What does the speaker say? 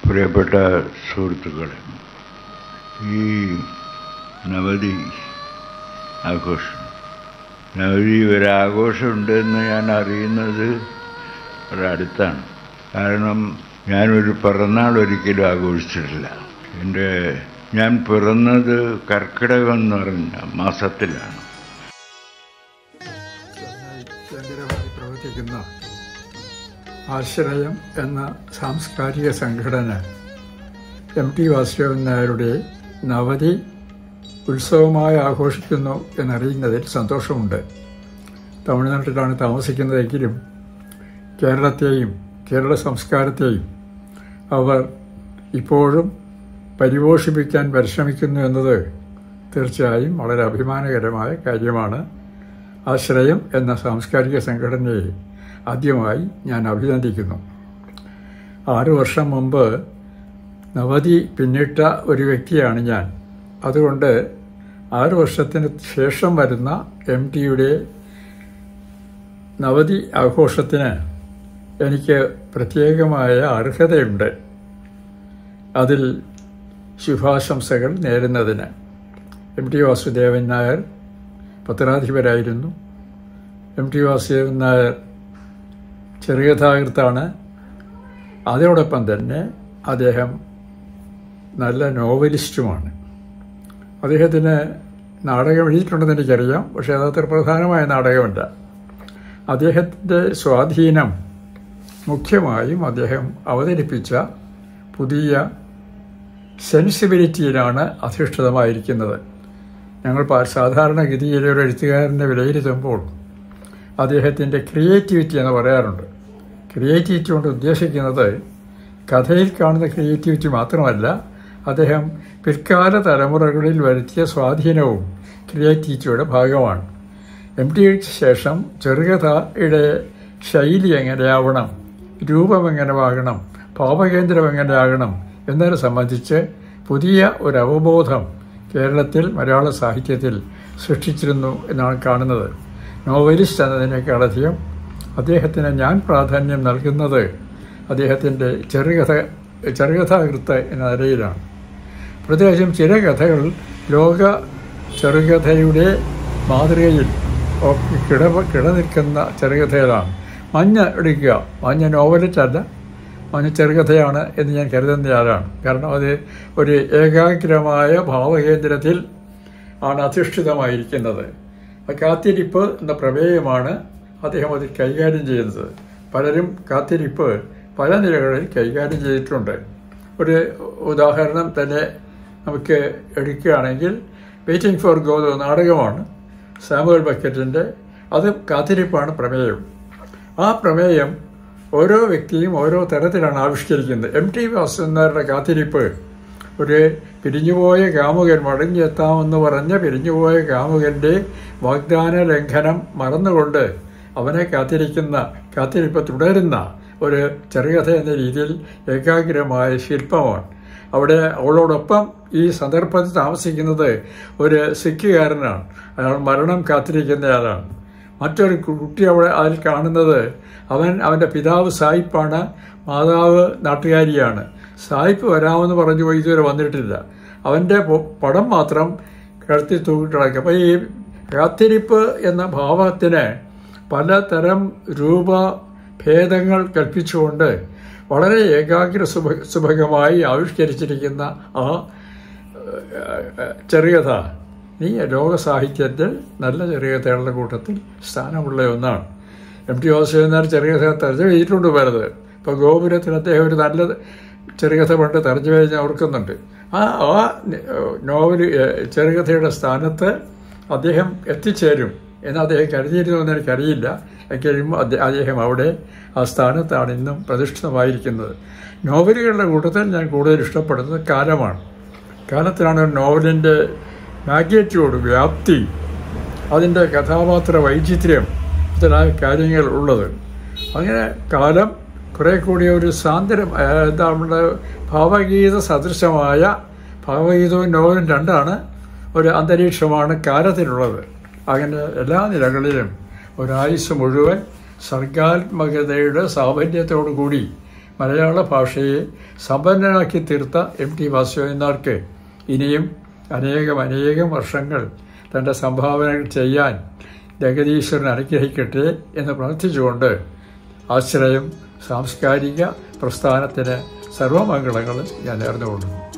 പ്രിയപ്പെട്ട സുഹൃത്തുക്കളെ ഈ നവതി ആഘോഷം നവതി ഒരാഘോഷമുണ്ടെന്ന് ഞാൻ അറിയുന്നത് ഒരടുത്താണ് കാരണം ഞാനൊരു പിറന്നാൾ ഒരിക്കലും ആഘോഷിച്ചിട്ടില്ല എൻ്റെ ഞാൻ പിറന്നത് കർക്കിടകം എന്ന് പറഞ്ഞ മാസത്തിലാണ് കേന്ദ്രമായി പ്രവർത്തിക്കുന്ന ആശ്രയം എന്ന സാംസ്കാരിക സംഘടന എം ടി വാസുദേവൻ നായരുടെ നവതി ഉത്സവമായി ആഘോഷിക്കുന്നു എന്നറിയുന്നതിൽ സന്തോഷമുണ്ട് തമിഴ്നാട്ടിലാണ് താമസിക്കുന്നതെങ്കിലും കേരളത്തെയും കേരള സംസ്കാരത്തെയും അവർ ഇപ്പോഴും പരിപോഷിപ്പിക്കാൻ പരിശ്രമിക്കുന്നു എന്നത് തീർച്ചയായും വളരെ അഭിമാനകരമായ കാര്യമാണ് ആശ്രയം എന്ന സാംസ്കാരിക സംഘടനയെ ആദ്യമായി ഞാൻ അഭിനന്ദിക്കുന്നു ആറു വർഷം മുമ്പ് നവതി പിന്നിട്ട ഒരു വ്യക്തിയാണ് ഞാൻ അതുകൊണ്ട് ആറു വർഷത്തിന് ശേഷം വരുന്ന എം ടിയുടെ നവതി ആഘോഷത്തിന് എനിക്ക് പ്രത്യേകമായ അർഹതയുണ്ട് അതിൽ ശുഭാശംസകൾ നേരുന്നതിന് എം ടി വാസുദേവൻ നായർ പത്രാധിപരായിരുന്നു എം ടി വാസുദേവൻ നായർ ചെറുകഥാകൃത്താണ് അതോടൊപ്പം തന്നെ അദ്ദേഹം നല്ല നോവലിസ്റ്റുമാണ് അദ്ദേഹത്തിന് നാടകം എഴുതിയിട്ടുണ്ടെന്ന് എനിക്കറിയാം പക്ഷേ അത് അത്ര പ്രധാനമായ നാടകമല്ല അദ്ദേഹത്തിൻ്റെ സ്വാധീനം മുഖ്യമായും അദ്ദേഹം അവതരിപ്പിച്ച പുതിയ സെൻസിബിലിറ്റിയിലാണ് അധിഷ്ഠിതമായിരിക്കുന്നത് ഞങ്ങൾ സാധാരണഗതിയിൽ ഒരു എഴുത്തുകാരനെ വിലയിരുത്തുമ്പോൾ അദ്ദേഹത്തിൻ്റെ ക്രിയേറ്റിവിറ്റി എന്ന് പറയാറുണ്ട് ക്രിയേറ്റിവിറ്റി കൊണ്ട് ഉദ്ദേശിക്കുന്നത് കഥയിൽ കാണുന്ന ക്രിയേറ്റിവിറ്റി മാത്രമല്ല അദ്ദേഹം പിൽക്കാല തലമുറകളിൽ വരുത്തിയ സ്വാധീനവും ക്രിയേറ്റിവിറ്റിയുടെ ഭാഗമാണ് എം ടിക്ക് ശേഷം ചെറുകഥയുടെ ശൈലി എങ്ങനെയാവണം രൂപം എങ്ങനെയാകണം ഭാവകേന്ദ്രം എങ്ങനെയാകണം എന്നതിനെ സംബന്ധിച്ച് പുതിയ ഒരു അവബോധം കേരളത്തിൽ മലയാള സാഹിത്യത്തിൽ സൃഷ്ടിച്ചിരുന്നു എന്നാണ് കാണുന്നത് നോവലിസ്റ്റ് എന്നതിനേക്കാളധികം അദ്ദേഹത്തിന് ഞാൻ പ്രാധാന്യം നൽകുന്നത് അദ്ദേഹത്തിൻ്റെ ചെറുകഥ ചെറുകഥാകൃത്ത് എന്ന നിലയിലാണ് പ്രത്യേകിച്ചും ചില കഥകൾ ലോക ചെറുകഥയുടെ മാതൃകയിൽ കിട കിടനിൽക്കുന്ന ചെറുകഥകളാണ് മഞ്ഞ എടുക്കുക മഞ്ഞ നോവലറ്റല്ല മഞ്ഞ ചെറുകഥയാണ് എന്ന് ഞാൻ കരുതുന്നയാളാണ് കാരണം അത് ഒരു ഏകാഗ്രമായ ഭാവകേന്ദ്രത്തിൽ ആണ് അധിഷ്ഠിതമായിരിക്കുന്നത് കാത്തിരിപ്പ് എന്ന പ്രമേയമാണ് അദ്ദേഹം അതിൽ കൈകാര്യം ചെയ്യുന്നത് പലരും കാത്തിരിപ്പ് പല നിലകളിൽ കൈകാര്യം ചെയ്തിട്ടുണ്ട് ഒരു ഉദാഹരണം തന്നെ നമുക്ക് എടുക്കുകയാണെങ്കിൽ വെയിറ്റിംഗ് ഫോർ ഗോദോ നാടകമാണ് സാമുവൽ ബക്കറ്റിൻ്റെ അത് കാത്തിരിപ്പാണ് പ്രമേയം ആ പ്രമേയം ഓരോ വ്യക്തിയും ഓരോ തരത്തിലാണ് ആവിഷ്കരിക്കുന്നത് എം ടി വാസുനാരുടെ കാത്തിരിപ്പ് ഒരു പിരിഞ്ഞുപോയ കാമുകൻ മടങ്ങിയെത്താമെന്ന് പറഞ്ഞ പിരിഞ്ഞുപോയ കാമുകൻ്റെ വാഗ്ദാന ലംഘനം മറന്നുകൊണ്ട് അവനെ കാത്തിരിക്കുന്ന കാത്തിരിപ്പ് തുടരുന്ന ഒരു ചെറുകഥ എന്ന രീതിയിൽ ഏകാഗ്രമായ ശില്പമാണ് അവിടെ അവളോടൊപ്പം ഈ സന്ദർഭത്തിൽ താമസിക്കുന്നത് ഒരു സിഖുകാരനാണ് അയാൾ മരണം കാത്തിരിക്കുന്നയാളാണ് മറ്റൊരു കുട്ടി അവിടെ അതിൽ കാണുന്നത് അവൻ അവൻ്റെ പിതാവ് സായിപ്പാണ് മാതാവ് നാട്ടുകാരിയാണ് സായിപ്പ് വരാമെന്ന് പറഞ്ഞു പോയി ഇതുവരെ വന്നിട്ടില്ല അവൻ്റെ പടം മാത്രം കടത്തി തൂക്കിട്ടിടക്കും അപ്പോൾ ഈ കാത്തിരിപ്പ് എന്ന ഭാവത്തിന് പലതരം രൂപ ഭേദങ്ങൾ കൽപ്പിച്ചുകൊണ്ട് വളരെ ഏകാഗ്ര സുഭ സുഭഗമായി ആവിഷ്കരിച്ചിരിക്കുന്ന ആ ചെറുകഥ ഈ ലോക സാഹിത്യത്തിൽ നല്ല ചെറുകഥകളുടെ കൂട്ടത്തിൽ സ്ഥാനമുള്ള ഒന്നാണ് എം ടി വാസുദേവനാർ ചെറുകഥ തർജ്ജമ ചെയ്തിട്ടുണ്ട് പലത് ഇപ്പോൾ ഗോപുരത്തിൽ അദ്ദേഹം ഒരു നല്ല ചെറുകഥ പണ്ട് തർജ്ജമ ഞാൻ ഓർക്കുന്നുണ്ട് ആ ആ നോവൽ ചെറുകഥയുടെ സ്ഥാനത്ത് അദ്ദേഹം എത്തിച്ചേരും എന്ന് അദ്ദേഹം കരുതിയിരുന്നു എന്ന് എനിക്കറിയില്ല എങ്കിലും അദ്ദേഹം അവിടെ ആ സ്ഥാനത്താണ് ഇന്നും പ്രതിഷ്ഠിതമായിരിക്കുന്നത് നോവലുകളുടെ കൂട്ടത്തിൽ ഞാൻ കൂടുതൽ ഇഷ്ടപ്പെടുന്നത് കാലമാണ് കാലത്തിലാണ് നോവലിൻ്റെ മാഗ്നറ്റ്യൂഡ് വ്യാപ്തി അതിൻ്റെ കഥാപാത്ര വൈചിത്ര്യം മുതലായ കാര്യങ്ങൾ ഉള്ളത് അങ്ങനെ കാലം കുറെ കൂടി ഒരു സാന്ദ്രം എന്താ നമ്മുടെ ഭാവഗീത സദൃശമായ ഭാവഗീതവും നോവലും രണ്ടാണ് ഒരു അന്തരീക്ഷമാണ് കാലത്തിലുള്ളത് അങ്ങനെ എല്ലാ നിലകളിലും ഒരായുസ് മുഴുവൻ സർഗാത്മകതയുടെ സാഫല്യത്തോടു കൂടി മലയാള ഭാഷയെ സമ്പന്നനാക്കി തീർത്ത എം ടി വാസുദേവനാർക്ക് ഇനിയും അനേകം അനേകം വർഷങ്ങൾ തൻ്റെ സംഭാവനകൾ ചെയ്യാൻ ജഗദീശ്വരൻ അനുഗ്രഹിക്കട്ടെ എന്ന് പ്രാർത്ഥിച്ചുകൊണ്ട് ആശ്രയം സാംസ്കാരിക പ്രസ്ഥാനത്തിന് സർവമംഗളങ്ങളും ഞാൻ നേർന്നുകൊള്ളുന്നു